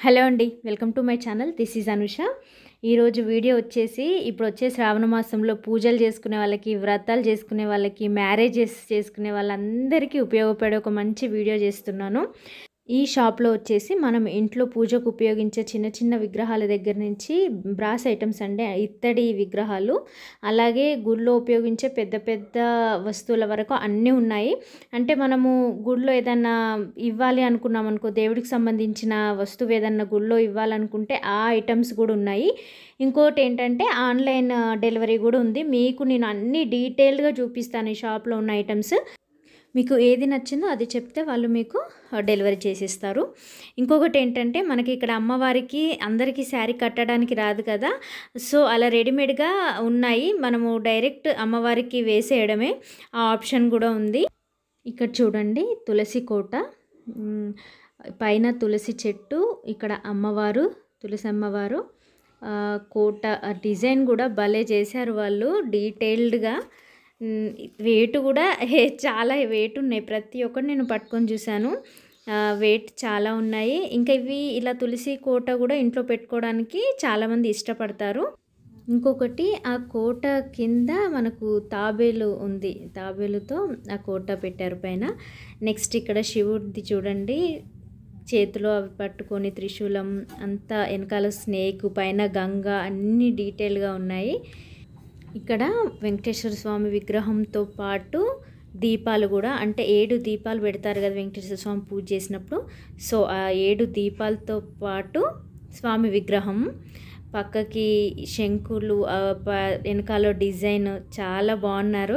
Hello అండి welcome to my channel this is Anusha ఈరోజు video వచ్చేసి ఇప్పుడు వచ్చే శ్రావణ మాసంలో పూజలు చేసుకునే వాళ్ళకి వ్రతాలు చేసుకునే వాళ్ళకి మ్యారేజెస్ చేసుకునే వాళ్ళందరికీ ఉపయోగపడే ఒక మంచి వీడియో చేస్తున్నాను ఈ షాప్లో వచ్చేసి మనం ఇంట్లో పూజకు ఉపయోగించే చిన్న చిన్న విగ్రహాల దగ్గర నుంచి బ్రాస్ ఐటమ్స్ అంటే ఇత్తడి విగ్రహాలు అలాగే గుడిలో ఉపయోగించే పెద్ద పెద్ద వస్తువుల వరకు అన్నీ ఉన్నాయి అంటే మనము గుడిలో ఏదన్నా ఇవ్వాలి అనుకున్నాం అనుకో దేవుడికి సంబంధించిన వస్తువు ఏదన్నా గుడిలో ఇవ్వాలనుకుంటే ఆ ఐటమ్స్ కూడా ఉన్నాయి ఇంకోటి ఏంటంటే ఆన్లైన్ డెలివరీ కూడా ఉంది మీకు నేను అన్ని డీటెయిల్డ్గా చూపిస్తాను ఈ షాప్లో ఉన్న ఐటమ్స్ మీకు ఏది నచ్చిందో అది చెప్తే వాళ్ళు మీకు డెలివరీ చేసిస్తారు ఇంకొకటి ఏంటంటే మనకి ఇక్కడ అమ్మవారికి అందరికీ శారీ కట్టడానికి రాదు కదా సో అలా రెడీమేడ్గా ఉన్నాయి మనము డైరెక్ట్ అమ్మవారికి వేసేయడమే ఆ ఆప్షన్ కూడా ఉంది ఇక్కడ చూడండి తులసి కోట మ్, పైన తులసి చెట్టు ఇక్కడ అమ్మవారు తులసి అమ్మవారు ఆ, కోట ఆ డిజైన్ కూడా భలే చేశారు వాళ్ళు డీటెయిల్డ్గా మ్, వెయిట్ కూడా హే, చాలా వెయిట్ ఉన్నాయి ప్రతి ఒక్కటి నేను పట్టుకొని చూశాను ఆ, వెయిట్ చాలా ఉన్నాయి ఇంకా ఇవి ఇలా తులసి కోట కూడా ఇంట్లో పెట్టుకోవడానికి చాలామంది ఇష్టపడతారు ఇంకొకటి ఆ కోట కింద మనకు తాబేలు ఉంది తాబేలుతో ఆ కోట పెట్టారు పైన నెక్స్ట్ ఇక్కడ శివుడిది చూడండి చేతిలో అవి పట్టుకొని త్రిశూలం అంతా వెనకాల స్నేక్ పైన గంగ అన్ని డీటెయిల్గా ఉన్నాయి ఇక్కడ వెంకటేశ్వర స్వామి విగ్రహంతో పాటు దీపాలు కూడా అంటే ఏడు దీపాలు పెడతారు కదా వెంకటేశ్వర స్వామి పూజ చేసినప్పుడు సో ఆ ఏడు దీపాలతో పాటు స్వామి విగ్రహం పక్కకి శంకులు ఆ ప- వెనకాల డిజైన్ చాలా బాగున్నారు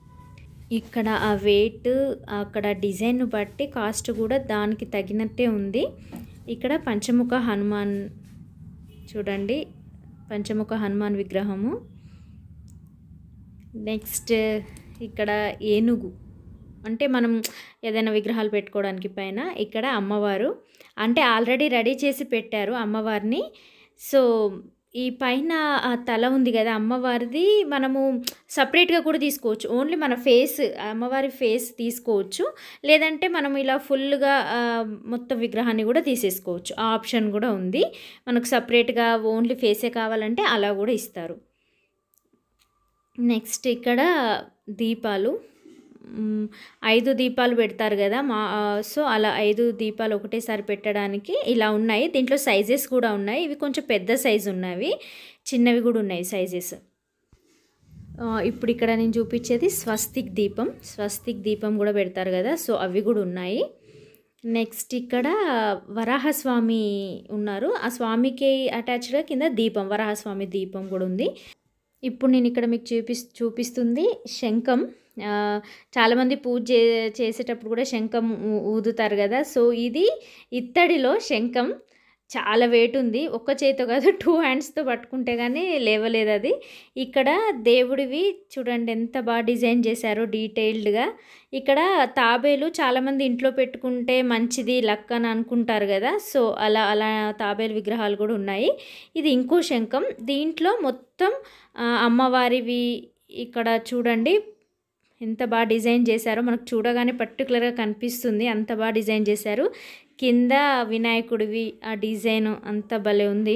ఇక్కడ ఆ వెయిట్ అక్కడ డిజైన్ బట్టి కాస్ట్ కూడా దానికి తగినట్టే ఉంది ఇక్కడ పంచముఖ హనుమాన్ చూడండి పంచముఖ హనుమాన్ విగ్రహము నెక్స్ట్ ఇక్కడ ఏనుగు అంటే మనం ఏదైనా విగ్రహాలు పెట్టుకోవడానికి పైన ఇక్కడ అమ్మవారు అంటే ఆల్రెడీ రెడీ చేసి పెట్టారు అమ్మవారిని సో ఈ పైన ఆ తల ఉంది కదా అమ్మవారిది మనము సపరేట్గా కూడా తీసుకోవచ్చు ఓన్లీ మన ఫేస్ అమ్మవారి ఫేస్ తీసుకోవచ్చు లేదంటే మనం ఇలా ఫుల్గా ఆ, మొత్తం విగ్రహాన్ని కూడా తీసేసుకోవచ్చు ఆ ఆప్షన్ కూడా ఉంది మనకు సపరేట్గా ఓన్లీ ఫేసే కావాలంటే అలా కూడా ఇస్తారు నెక్స్ట్ ఇక్కడ దీపాలు మ్, ఐదు దీపాలు పెడతారు కదా మా ఆ, సో అలా ఐదు దీపాలు ఒకటేసారి పెట్టడానికి ఇలా ఉన్నాయి దీంట్లో సైజెస్ కూడా ఉన్నాయి ఇవి కొంచెం పెద్ద సైజు ఉన్నవి చిన్నవి కూడా ఉన్నాయి సైజెస్ ఇప్పుడు ఇక్కడ నేను చూపించేది స్వస్తిక్ దీపం స్వస్తిక్ దీపం కూడా పెడతారు కదా సో అవి కూడా ఉన్నాయి నెక్స్ట్ ఇక్కడ వరాహస్వామి ఉన్నారు ఆ స్వామికి అటాచ్డ్గా కింద దీపం వరాహస్వామి దీపం కూడా ఉంది ఇప్పుడు నేను ఇక్కడ మీకు చూపి చూపిస్తుంది శంఖం ఆ, చాలామంది పూజ చే చేసేటప్పుడు కూడా శంఖం ఊ- ఊదుతారు కదా సో ఇది ఇత్తడిలో శంఖం చాలా వెయిట్ ఉంది ఒక్క చేతితో కాదు టూ హ్యాండ్స్తో పట్టుకుంటే కానీ లేవలేదు అది ఇక్కడ దేవుడివి చూడండి ఎంత బాగా డిజైన్ చేశారో డీటెయిల్డ్గా ఇక్కడ తాబేలు చాలామంది ఇంట్లో పెట్టుకుంటే మంచిది లక్ అని అనుకుంటారు కదా సో అలా అలా తాబేలు విగ్రహాలు కూడా ఉన్నాయి ఇది ఇంకో శంఖం దీంట్లో మొత్తం ఆ, అమ్మవారివి ఇక్కడ చూడండి ఎంత బాగా డిజైన్ చేశారో మనకు చూడగానే పర్టికులర్గా కనిపిస్తుంది అంత బాగా డిజైన్ చేశారు కింద వినాయకుడివి ఆ డిజైన్ అంత భలే ఉంది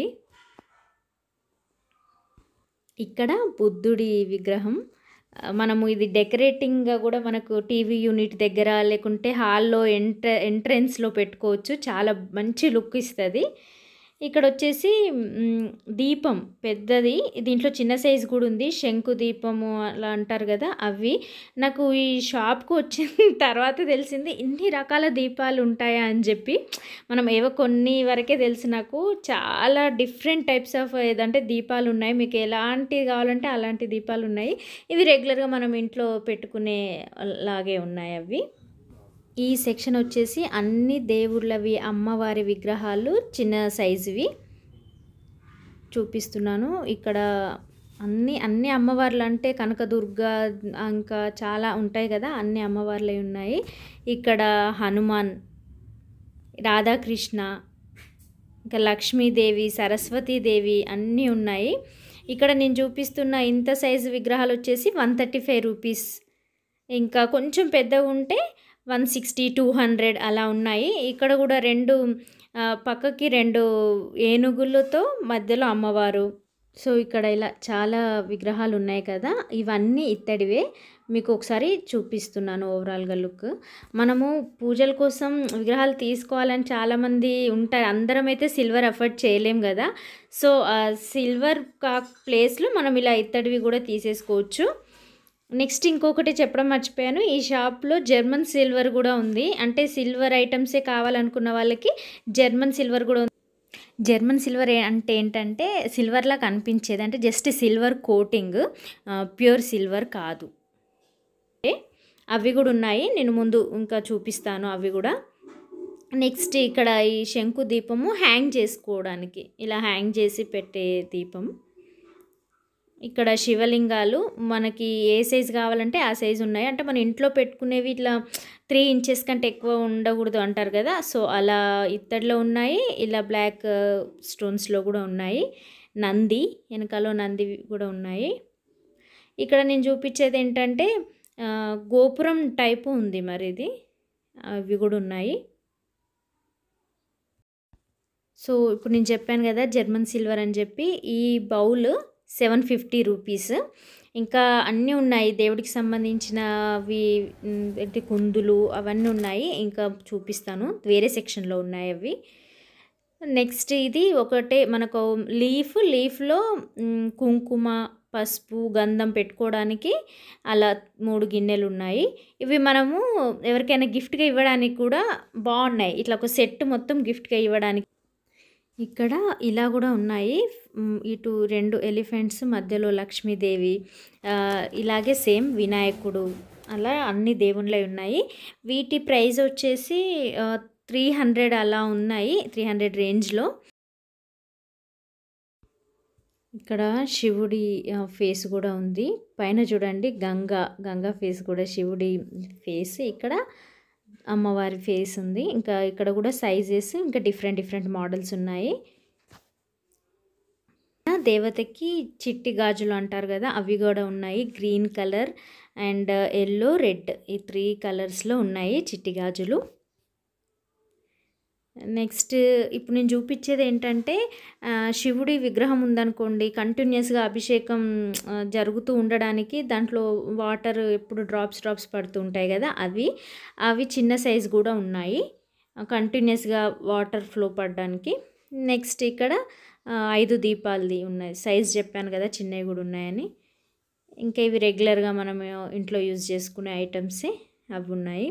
ఇక్కడ బుద్ధుడి విగ్రహం ఆ, మనము ఇది డెకరేటింగ్గా కూడా మనకు టీవీ యూనిట్ దగ్గర లేకుంటే హాల్లో ఎంట్ర ఎంట్రెన్స్లో పెట్టుకోవచ్చు చాలా మంచి లుక్ ఇస్తుంది ఇక్కడ వచ్చేసి మ్, దీపం పెద్దది దీంట్లో చిన్న సైజు కూడా ఉంది శంకు దీపము అలా అంటారు కదా అవి నాకు ఈ షాప్కు వచ్చిన తర్వాత తెలిసింది ఇన్ని రకాల దీపాలు ఉంటాయా అని చెప్పి మనం ఏవో కొన్ని వరకే తెలుసు నాకు చాలా డిఫరెంట్ టైప్స్ ఆఫ్ ఏదంటే దీపాలు ఉన్నాయి మీకు ఎలాంటి కావాలంటే అలాంటి దీపాలు ఉన్నాయి ఇవి రెగ్యులర్గా మనం ఇంట్లో పెట్టుకునే లాగే ఉన్నాయి అవి ఈ సెక్షన్ వచ్చేసి అన్ని దేవుళ్ళవి అమ్మవారి విగ్రహాలు చిన్న సైజువి చూపిస్తున్నాను ఇక్కడ అన్ని అన్ని అమ్మవార్లు అంటే కనకదుర్గ ఇంకా చాలా ఉంటాయి కదా అన్ని అమ్మవార్లే ఉన్నాయి ఇక్కడ హనుమాన్ రాధాకృష్ణ ఇంకా లక్ష్మీదేవి సరస్వతీదేవి అన్నీ ఉన్నాయి ఇక్కడ నేను చూపిస్తున్న ఇంత సైజు విగ్రహాలు వచ్చేసి వన్ థర్టీ ఫైవ్ రూపీస్ ఇంకా కొంచెం పెద్దగా ఉంటే వన్ సిక్స్టీ టూ హండ్రెడ్ అలా ఉన్నాయి ఇక్కడ కూడా రెండు ఆ, పక్కకి రెండు ఏనుగులతో మధ్యలో అమ్మవారు సో ఇక్కడ ఇలా చాలా విగ్రహాలు ఉన్నాయి కదా ఇవన్నీ ఇత్తడివే మీకు ఒకసారి చూపిస్తున్నాను ఓవరాల్గా లుక్ మనము పూజల కోసం విగ్రహాలు తీసుకోవాలని చాలామంది ఉంటారు అందరం అయితే సిల్వర్ అఫోర్డ్ చేయలేం కదా సో ఆ సిల్వర్ కా ప్లేస్లో మనం ఇలా ఇత్తడివి కూడా తీసేసుకోవచ్చు నెక్స్ట్ ఇంకొకటి చెప్పడం మర్చిపోయాను ఈ షాప్లో జర్మన్ సిల్వర్ కూడా ఉంది అంటే సిల్వర్ ఐటమ్సే కావాలనుకున్న వాళ్ళకి జర్మన్ సిల్వర్ కూడా ఉంది జర్మన్ సిల్వర్ ఏ- అంటే ఏంటంటే సిల్వర్లా కనిపించేది అంటే just silver coating pure silver కాదు ఓకే? అవి కూడా ఉన్నాయి నేను ముందు ఇంకా చూపిస్తాను అవి కూడా నెక్స్ట్ ఇక్కడ ఈ శంకు దీపము హ్యాంగ్ చేసుకోవడానికి ఇలా హ్యాంగ్ చేసి పెట్టే దీపం ఇక్కడ శివలింగాలు మనకి ఏ సైజ్ కావాలంటే ఆ సైజ్ ఉన్నాయి అంటే మన ఇంట్లో పెట్టుకునేవి ఇట్లా త్రీ ఇంచెస్ కంటే ఎక్కువ ఉండకూడదు అంటారు కదా సో అలా ఇత్తడిలో ఉన్నాయి ఇలా బ్లాక్ స్టోన్స్లో కూడా ఉన్నాయి నంది వెనకాల నంది కూడా ఉన్నాయి ఇక్కడ నేను చూపించేది ఏంటంటే ఆ, గోపురం టైపు ఉంది మరి ఇది అవి కూడా ఉన్నాయి సో ఇప్పుడు నేను చెప్పాను కదా జర్మన్ సిల్వర్ అని చెప్పి ఈ బౌల్ సెవెన్ ఫిఫ్టీ రూపీస్ ఇంకా అన్నీ ఉన్నాయి దేవుడికి సంబంధించినవి ఉమ్, అంటే కుందులు అవన్నీ ఉన్నాయి ఇంకా చూపిస్తాను వేరే సెక్షన్లో ఉన్నాయి అవి నెక్స్ట్ ఇది ఒకటే మనకు లీఫ్ లీఫ్లో మ్, కుంకుమ పసుపు గంధం పెట్టుకోవడానికి అలా మూడు గిన్నెలు ఉన్నాయి ఇవి మనము ఎవరికైనా గిఫ్ట్గా ఇవ్వడానికి కూడా బాగున్నాయి ఇట్లా ఒక సెట్ మొత్తం గిఫ్ట్గా ఇవ్వడానికి ఇక్కడ ఇలా కూడా ఉన్నాయి మ్, ఇటు రెండు ఎలిఫెంట్స్ మధ్యలో లక్ష్మీదేవి ఆ, ఇలాగే సేమ్ వినాయకుడు అలా అన్ని దేవుళ్ళే ఉన్నాయి వీటి ప్రైస్ వచ్చేసి త్రీ హండ్రెడ్ అలా ఉన్నాయి త్రీ హండ్రెడ్ రేంజ్లో ఇక్కడ శివుడి ఆ, ఫేస్ కూడా ఉంది పైన చూడండి గంగా గంగా ఫేస్ కూడా శివుడి ఫేస్ ఇక్కడ అమ్మవారి ఫేస్ ఉంది ఇంకా ఇక్కడ కూడా సైజెస్ ఇంకా డిఫరెంట్ డిఫరెంట్ మోడల్స్ ఉన్నాయి దేవతకి చిట్టి గాజులు అంటారు కదా అవి కూడా ఉన్నాయి green colour and yellow red ఈ త్రీ కలర్స్లో ఉన్నాయి చిట్టి గాజులు నెక్స్ట్ ఇప్పుడు నేను చూపించేది ఏంటంటే ఆ, శివుడి విగ్రహం ఉందనుకోండి కంటిన్యూస్గా అభిషేకం ఆ, జరుగుతూ ఉండడానికి దాంట్లో వాటర్ ఎప్పుడు డ్రాప్స్ డ్రాప్స్ పడుతూ ఉంటాయి కదా అవి అవి చిన్న సైజ్ కూడా ఉన్నాయి కంటిన్యూస్గా వాటర్ ఫ్లో పడడానికి నెక్స్ట్ ఇక్కడ ఆ, ఐదు దీపాలది ఉన్నాయి సైజ్ చెప్పాను కదా చిన్నవి కూడా ఉన్నాయని ఇంకా ఇవి రెగ్యులర్గా మనం ఇంట్లో యూజ్ చేసుకునే ఐటమ్సే అవి ఉన్నాయి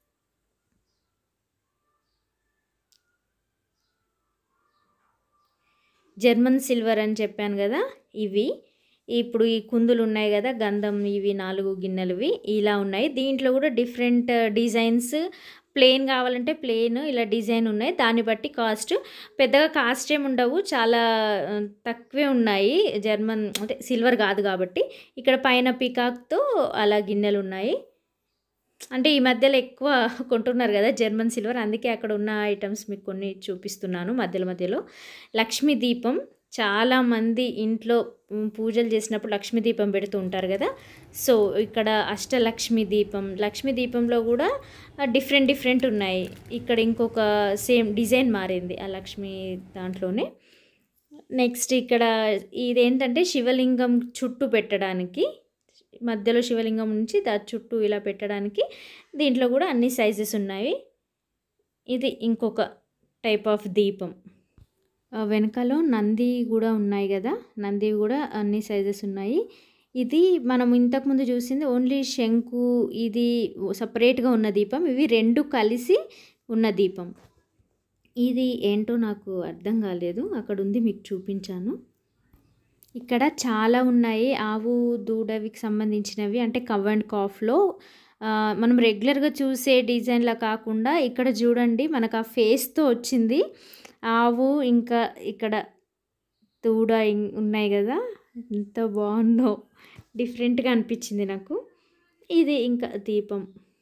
జర్మన్ సిల్వర్ అని చెప్పాను కదా ఇవి ఇప్పుడు ఈ కుందులు ఉన్నాయి కదా గంధం ఇవి నాలుగు గిన్నెలువి ఇలా ఉన్నాయి దీంట్లో కూడా డిఫరెంట్ డిజైన్స్ ప్లెయిన్ కావాలంటే ప్లెయిన్ ఇలా డిజైన్ ఉన్నాయి దాన్ని బట్టి కాస్ట్ పెద్దగా కాస్ట్ ఏమి ఉండవు చాలా ఆ, తక్కువే ఉన్నాయి జర్మన్ అంటే సిల్వర్ కాదు కాబట్టి ఇక్కడ పైన పికాక్తో అలా గిన్నెలు ఉన్నాయి అంటే ఈ మధ్యలో ఎక్కువ కొంటున్నారు కదా జర్మన్ సిల్వర్ అందుకే అక్కడ ఉన్న ఐటమ్స్ మీకు కొన్ని చూపిస్తున్నాను మధ్యలో మధ్యలో లక్ష్మీ దీపం చాలామంది ఇంట్లో ఉమ్, పూజలు చేసినప్పుడు లక్ష్మీ దీపం పెడుతూ ఉంటారు కదా సో ఇక్కడ అష్టలక్ష్మి దీపం లక్ష్మీ దీపంలో కూడా డిఫరెంట్ డిఫరెంట్ ఉన్నాయి ఇక్కడ ఇంకొక సేమ్ డిజైన్ మారింది ఆ లక్ష్మీ దాంట్లోనే నెక్స్ట్ ఇక్కడ ఇదేంటంటే శివలింగం చుట్టూ పెట్టడానికి మధ్యలో శివలింగం నుంచి దా చుట్టూ ఇలా పెట్టడానికి దీంట్లో కూడా అన్ని సైజెస్ ఉన్నాయి ఇది ఇంకొక టైప్ ఆఫ్ దీపం ఆ, వెనకాల నంది కూడా ఉన్నాయి కదా నంది కూడా అన్ని సైజెస్ ఉన్నాయి ఇది మనం ఇంతకుముందు చూసింది ఓన్లీ శంకు ఇది సపరేట్గా ఉన్న దీపం ఇవి రెండు కలిసి ఉన్న దీపం ఇది ఏంటో నాకు అర్థం కాలేదు అక్కడ ఉంది మీకు చూపించాను ఇక్కడ చాలా ఉన్నాయి ఆవు దూడవికి సంబంధించినవి అంటే కవ్ అండ్ కాఫ్లో ఆ, మనం రెగ్యులర్గా చూసే డిజైన్లా కాకుండా ఇక్కడ చూడండి మనకు ఆ ఫేస్తో వచ్చింది ఆవు ఇంకా ఇక్కడ దూడ ఇం- ఉన్నాయి కదా ఎంత బాగుందో డిఫరెంట్గా అనిపించింది నాకు ఇది ఇంకా దీపం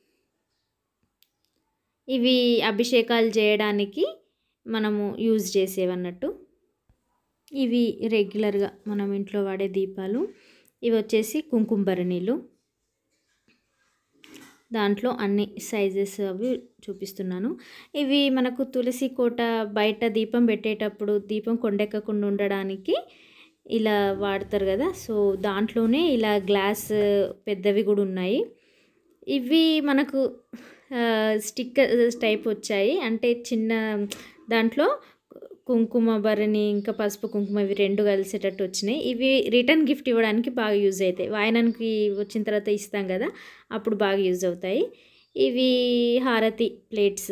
ఇవి అభిషేకాలు చేయడానికి మనము యూజ్ చేసేవన్నట్టు ఇవి రెగ్యులర్గా మనం ఇంట్లో వాడే దీపాలు ఇవి వచ్చేసి కుంకుమ భరణీలు దాంట్లో అన్ని సైజెస్ అవి చూపిస్తున్నాను ఇవి మనకు తులసి కోట బయట దీపం పెట్టేటప్పుడు దీపం కొండెక్కకుండా ఉండడానికి ఇలా వాడతారు కదా సో దాంట్లోనే ఇలా గ్లాస్ పెద్దవి కూడా ఉన్నాయి ఇవి మనకు స్టిక్కర్ టైప్ వచ్చాయి అంటే చిన్న దాంట్లో కుంకుమ భరణి ఇంకా పసుపు కుంకుమ ఇవి రెండు కలిసేటట్టు వచ్చినాయి ఇవి రిటర్న్ గిఫ్ట్ ఇవ్వడానికి బాగా యూజ్ అవుతాయి వాయనానికి వచ్చిన తర్వాత ఇస్తాం కదా అప్పుడు బాగా యూజ్ అవుతాయి ఇవి హారతి ప్లేట్స్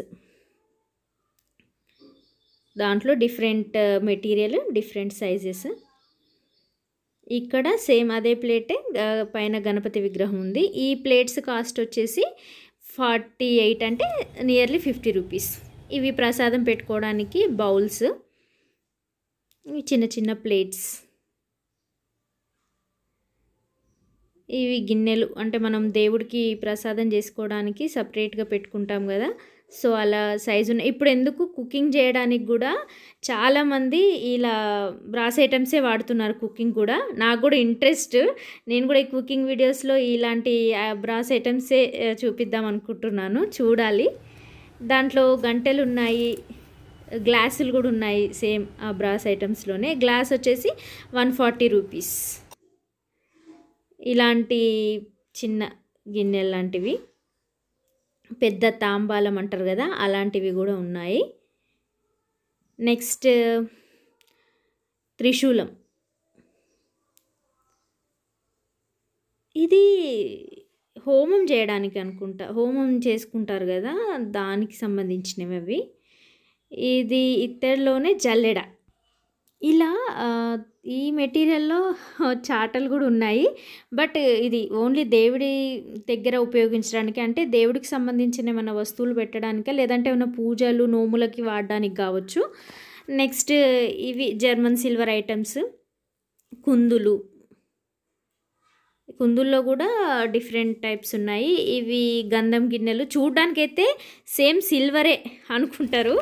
దాంట్లో డిఫరెంట్ మెటీరియల్ డిఫరెంట్ సైజెస్ ఇక్కడ సేమ్ అదే ప్లేటే ఆ, పైన గణపతి విగ్రహం ఉంది ఈ ప్లేట్స్ కాస్ట్ వచ్చేసి ఫార్టీ ఎయిట్ అంటే నియర్లీ ఫిఫ్టీ రూపీస్ ఇవి ప్రసాదం పెట్టుకోవడానికి బౌల్స్ ఇవి చిన్న చిన్న ప్లేట్స్ ఇవి గిన్నెలు అంటే మనం దేవుడికి ప్రసాదం చేసుకోవడానికి సపరేట్గా పెట్టుకుంటాం కదా సో అలా సైజు ఉన్నాయి ఇప్పుడు ఎందుకు కుకింగ్ చేయడానికి కూడా చాలామంది ఇలా బ్రాస్ ఐటమ్సే వాడుతున్నారు కుకింగ్ కూడా నాకు కూడా ఇంట్రెస్ట్ నేను కూడా ఈ కుకింగ్ వీడియోస్లో ఇలాంటి ఆ, బ్రాస్ ఐటమ్సే ఆ, చూపిద్దాం అనుకుంటున్నాను చూడాలి దాంట్లో గంటెలు ఉన్నాయి గ్లాసులు కూడా ఉన్నాయి సేమ్ ఆ బ్రాస్ ఐటమ్స్లోనే గ్లాస్ వచ్చేసి వన్ ఫార్టీ రూపీస్ ఇలాంటి చిన్న గిన్నెలు లాంటివి పెద్ద తాంబాలం అంటారు కదా అలాంటివి కూడా ఉన్నాయి నెక్స్ట్ త్రిశూలం ఇది హోమం చేయడానికి అనుకుంటా హోమం చేసుకుంటారు కదా దానికి సంబంధించినవి అవి ఇది ఇత్తడిలోనే జల్లెడ ఇలా ఆ, ఈ మెటీరియల్లో చాటలు కూడా ఉన్నాయి బట్ ఇది ఓన్లీ దేవుడి దగ్గర ఉపయోగించడానికి అంటే దేవుడికి సంబంధించిన ఏమైనా వస్తువులు పెట్టడానికా లేదంటే ఏమైనా పూజలు నోములకి వాడడానికి కావచ్చు నెక్స్ట్ ఇవి జర్మన్ సిల్వర్ ఐటమ్స్ కుందులు కుందుల్లో కూడా డిఫరెంట్ టైప్స్ ఉన్నాయి ఇవి గంధం గిన్నెలు చూడ్డానికైతే సేమ్ సిల్వరే అనుకుంటారు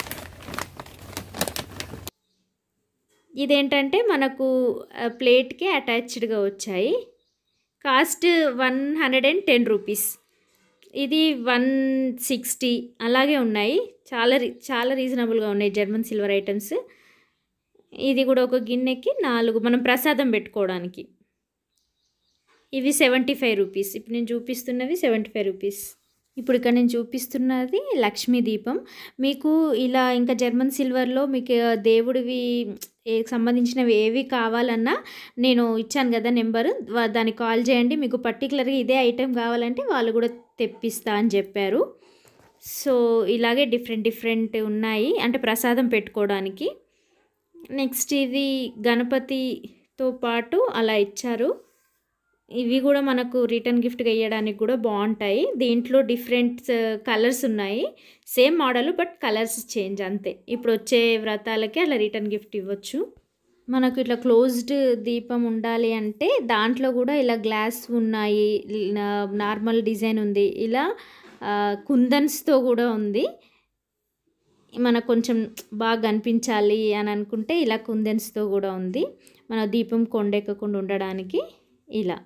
ఇదేంటంటే మనకు ఆ, ప్లేట్కి అటాచ్డ్గా వచ్చాయి cost one hundred and ten rupees ఇది వన్ సిక్స్టీ అలాగే ఉన్నాయి చాలా రీ చాలా రీజనబుల్గా ఉన్నాయి జర్మన్ సిల్వర్ ఐటమ్స్ ఇది కూడా ఒక గిన్నెకి నాలుగు మనం ప్రసాదం పెట్టుకోవడానికి ఇవి సెవెంటీ ఫైవ్ రూపీస్ ఇప్పుడు నేను చూపిస్తున్నవి సెవెంటీ ఫైవ్ రూపీస్ ఇప్పుడు ఇక్కడ నేను చూపిస్తున్నది లక్ష్మీ దీపం మీకు ఇలా ఇంకా జర్మన్ సిల్వర్లో మీకు దేవుడివి ఏ సంబంధించినవి ఏవి కావాలన్నా నేను ఇచ్చాను కదా నెంబరు వా- దానికి కాల్ చేయండి మీకు పర్టికులర్గా ఇదే ఐటెం కావాలంటే వాళ్ళు కూడా తెప్పిస్తా అని చెప్పారు సో ఇలాగే డిఫరెంట్ డిఫరెంట్ ఉన్నాయి అంటే ప్రసాదం పెట్టుకోవడానికి నెక్స్ట్ ఇది గణపతితో పాటు అలా ఇచ్చారు ఇవి కూడా మనకు రిటర్న్ గిఫ్ట్గా ఇవ్వడానికి కూడా బాగుంటాయి దీంట్లో డిఫరెంట్ కలర్స్ ఉన్నాయి same model but colours change అంతే ఇప్పుడు వచ్చే వ్రతాలకి అలా రిటర్న్ గిఫ్ట్ ఇవ్వచ్చు మనకు ఇట్లా క్లోజ్డ్ దీపం ఉండాలి అంటే దాంట్లో కూడా ఇలా గ్లాస్ ఉన్నాయి నా- నార్మల్ డిజైన్ ఉంది ఇలా ఆ, కుందన్స్తో కూడా ఉంది మనకు కొంచెం బాగా కనిపించాలి అని అనుకుంటే ఇలా కుందన్స్తో కూడా ఉంది మన దీపం కొండెక్కకుండా ఉండడానికి ఇలా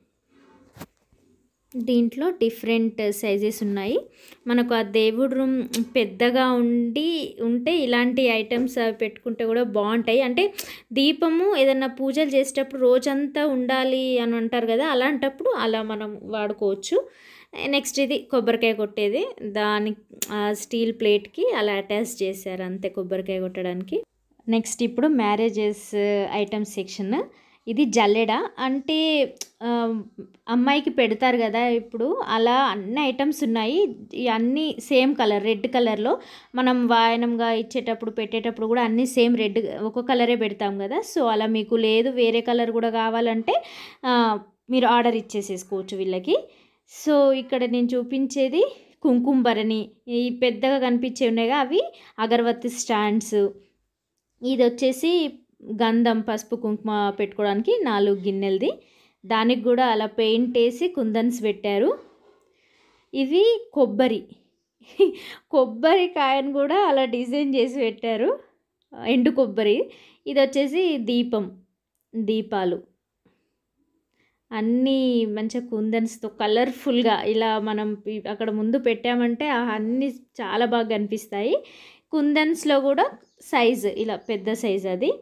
దీంట్లో డిఫరెంట్ సైజెస్ ఉన్నాయి మనకు ఆ దేవుడు రూమ్ పెద్దగా ఉండి ఉంటే ఇలాంటి ఐటమ్స్ అవి పెట్టుకుంటే కూడా బాగుంటాయి అంటే దీపము ఏదైనా పూజలు చేసేటప్పుడు రోజంతా ఉండాలి అని అంటారు కదా అలాంటప్పుడు అలా మనం వాడుకోవచ్చు నెక్స్ట్ ఇది కొబ్బరికాయ కొట్టేది దాని స్టీల్ ప్లేట్కి అలా అటాచ్ చేశారు అంతే కొబ్బరికాయ కొట్టడానికి నెక్స్ట్ ఇప్పుడు మ్యారేజెస్ ఐటమ్స్ సెక్షన్ ఇది జల్లెడ అంటే ఆ, అమ్మాయికి పెడతారు కదా ఇప్పుడు అలా అన్ని ఐటమ్స్ ఉన్నాయి ఈ అన్నీ సేమ్ కలర్ రెడ్ కలర్లో మనం వాయనంగా ఇచ్చేటప్పుడు పెట్టేటప్పుడు కూడా అన్నీ సేమ్ రెడ్ ఒక కలరే పెడతాం కదా సో అలా మీకు లేదు వేరే కలర్ కూడా కావాలంటే ఆ, మీరు ఆర్డర్ ఇచ్చేసేసుకోవచ్చు వీళ్ళకి సో ఇక్కడ నేను చూపించేది కుంకుమ భరణి ఈ పెద్దగా కనిపించే ఉన్నాయిగా అవి అగరబత్తి స్టాండ్స్ ఇది వచ్చేసి గంధం పసుపు కుంకుమ పెట్టుకోవడానికి నాలుగు గిన్నెలది దానికి కూడా అలా పెయింట్ వేసి కుందన్స్ పెట్టారు ఇవి కొబ్బరి కొబ్బరికాయను కూడా అలా డిజైన్ చేసి పెట్టారు ఎండు కొబ్బరి ఇది వచ్చేసి దీపం దీపాలు అన్నీ మంచిగా కుందన్స్తో కలర్ఫుల్గా ఇలా మనం ఇ- అక్కడ ముందు పెట్టామంటే ఆ అన్నీ చాలా బాగా కనిపిస్తాయి కుందన్స్లో కూడా సైజ్ ఇలా పెద్ద సైజ్ అది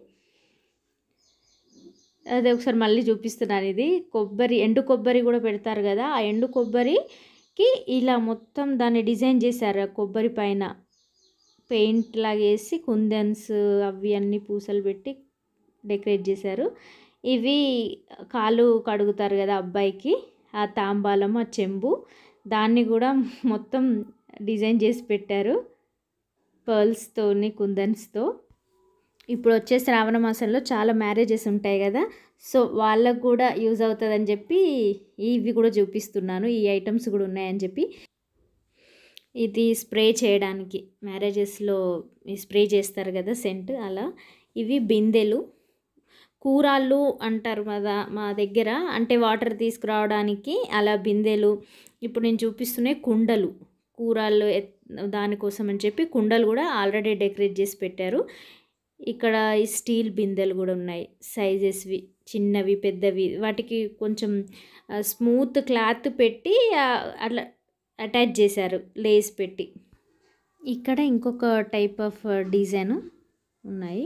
అదే ఒకసారి మళ్ళీ చూపిస్తున్నాను ఇది కొబ్బరి ఎండు కొబ్బరి కూడా పెడతారు కదా ఆ ఎండు కొబ్బరికి ఇలా మొత్తం దాన్ని డిజైన్ చేశారు ఆ కొబ్బరి పైన పెయింట్ లాగా వేసి కుందన్స్ అవి అన్నీ పూసలు పెట్టి డెకరేట్ చేశారు ఇవి కాలు కడుగుతారు కదా అబ్బాయికి ఆ తాంబాలం ఆ చెంబు దాన్ని కూడా మొత్తం డిజైన్ చేసి పెట్టారు పర్ల్స్తోని కుందన్స్తో ఇప్పుడు వచ్చే శ్రావణ మాసంలో చాలా మ్యారేజెస్ ఉంటాయి కదా సో వాళ్ళకు కూడా యూజ్ అవుతుందని చెప్పి ఇవి కూడా చూపిస్తున్నాను ఈ ఐటమ్స్ కూడా ఉన్నాయని చెప్పి ఇది స్ప్రే చేయడానికి మ్యారేజెస్లో స్ప్రే చేస్తారు కదా సెంట్ అలా ఇవి బిందెలు కూరాళ్ళు అంటారు కదా మా దగ్గర అంటే వాటర్ తీసుకురావడానికి అలా బిందెలు ఇప్పుడు నేను చూపిస్తున్న కుండలు కూరాళ్ళు ఎత్- దానికోసం అని చెప్పి కుండలు కూడా ఆల్రెడీ డెకరేట్ చేసి పెట్టారు ఇక్కడ ఈ స్టీల్ బిందెలు కూడా ఉన్నాయి సైజెస్వి చిన్నవి పెద్దవి వాటికి కొంచెం స్మూత్ క్లాత్ పెట్టి ఆ, అట్లా అటాచ్ చేశారు లేస్ పెట్టి ఇక్కడ ఇంకొక టైప్ ఆఫ్ డిజైన్ ఉన్నాయి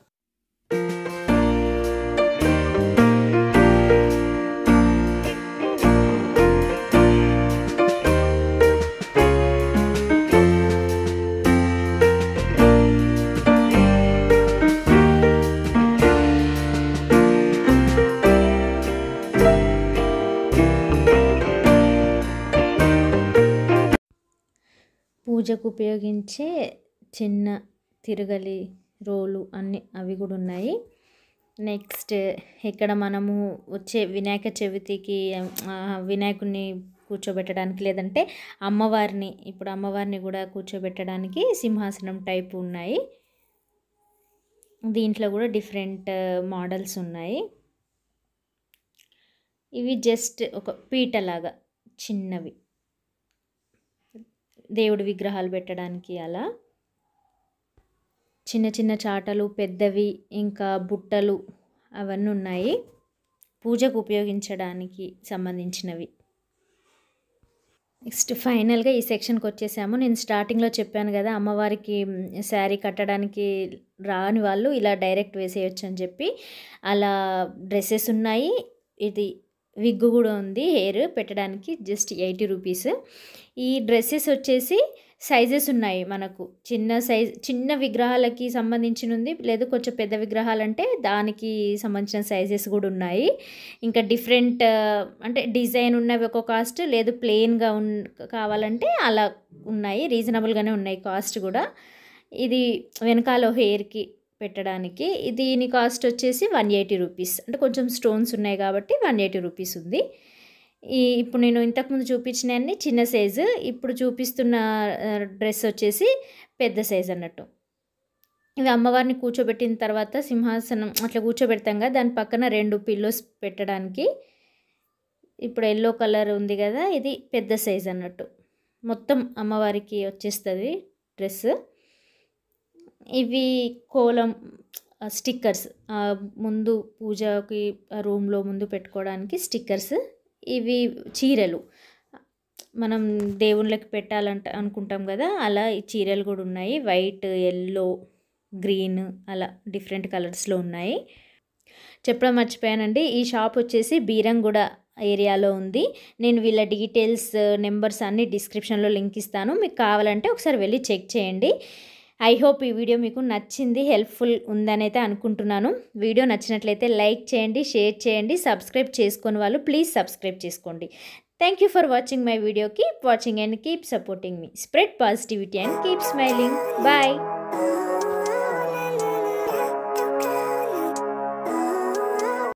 పూజకు ఉపయోగించే చిన్న తిరగలి రోలు అన్ని అవి కూడా ఉన్నాయి నెక్స్ట్ ఇక్కడ మనము వచ్చే వినాయక చవితికి ఆ, వినాయకుడిని కూర్చోబెట్టడానికి లేదంటే అమ్మవారిని ఇప్పుడు అమ్మవారిని కూడా కూర్చోబెట్టడానికి సింహాసనం టైప్ ఉన్నాయి దీంట్లో కూడా డిఫరెంట్ మోడల్స్ ఉన్నాయి ఇవి జస్ట్ ఒక పీటలాగా చిన్నవి దేవుడి విగ్రహాలు పెట్టడానికి అలా చిన్న చిన్న చాటలు పెద్దవి ఇంకా బుట్టలు అవన్నీ ఉన్నాయి పూజకు ఉపయోగించడానికి సంబంధించినవి నెక్స్ట్ ఫైనల్గా ఈ సెక్షన్కి వచ్చేసాము నేను స్టార్టింగ్లో చెప్పాను కదా అమ్మవారికి శారీ కట్టడానికి రాని వాళ్ళు ఇలా డైరెక్ట్ వేసేయచ్చు అని చెప్పి అలా డ్రెస్సెస్ ఉన్నాయి ఇది విగ్ కూడా ఉంది హెయిర్ పెట్టడానికి జస్ట్ ఎయిటీ రూపీస్ ఈ డ్రెస్సెస్ వచ్చేసి సైజెస్ ఉన్నాయి మనకు చిన్న సైజ్ చిన్న విగ్రహాలకి సంబంధించిన ఉంది లేదు కొంచెం పెద్ద విగ్రహాలంటే దానికి సంబంధించిన సైజెస్ కూడా ఉన్నాయి ఇంకా డిఫరెంట్ అంటే డిజైన్ ఉన్నవి ఒక కాస్ట్ లేదు ప్లెయిన్గా ఉన్ కావాలంటే అలా ఉన్నాయి రీజనబుల్గానే ఉన్నాయి కాస్ట్ కూడా ఇది వెనకాల హెయిర్కి పెట్టడానికి దీని కాస్ట్ వచ్చేసి వన్ ఎయిటీ రూపీస్ అంటే కొంచెం స్టోన్స్ ఉన్నాయి కాబట్టి వన్ ఎయిటీ రూపీస్ ఉంది ఈ ఇప్పుడు నేను ఇంతకుముందు చూపించిన అన్ని చిన్న సైజు ఇప్పుడు చూపిస్తున్న డ్రెస్ వచ్చేసి పెద్ద సైజ్ అన్నట్టు ఇవి అమ్మవారిని కూర్చోబెట్టిన తర్వాత సింహాసనం అట్లా కూర్చోబెడతాం కదా దాని పక్కన రెండు పిల్లోస్ పెట్టడానికి ఇప్పుడు ఎల్లో కలర్ ఉంది కదా ఇది పెద్ద సైజ్ అన్నట్టు మొత్తం అమ్మవారికి వచ్చేస్తుంది డ్రెస్ ఇవి కోలం స్టిక్కర్స్ ముందు పూజకి రూమ్లో ముందు పెట్టుకోవడానికి స్టిక్కర్స్ ఇవి చీరలు మనం దేవుళ్ళకి పెట్టాలంట అనుకుంటాం కదా అలా ఈ చీరలు కూడా ఉన్నాయి వైట్ ఎల్లో గ్రీన్ అలా డిఫరెంట్ కలర్స్లో ఉన్నాయి చెప్పడం మర్చిపోయానండి ఈ షాప్ వచ్చేసి బీరంగూడ ఏరియాలో ఉంది నేను వీళ్ళ డీటెయిల్స్ నెంబర్స్ అన్ని డిస్క్రిప్షన్లో లింక్ ఇస్తాను మీకు కావాలంటే ఒకసారి వెళ్ళి చెక్ చేయండి ఐ హోప్ ఈ వీడియో మీకు నచ్చింది హెల్ప్ఫుల్ ఉందని అయితే అనుకుంటున్నాను వీడియో నచ్చినట్లయితే లైక్ చేయండి షేర్ చేయండి సబ్స్క్రైబ్ చేసుకుని వాళ్ళు ప్లీజ్ సబ్స్క్రైబ్ చేసుకోండి thank you for watching my video keep watching and keep supporting మీ spread positivity and keep smiling bye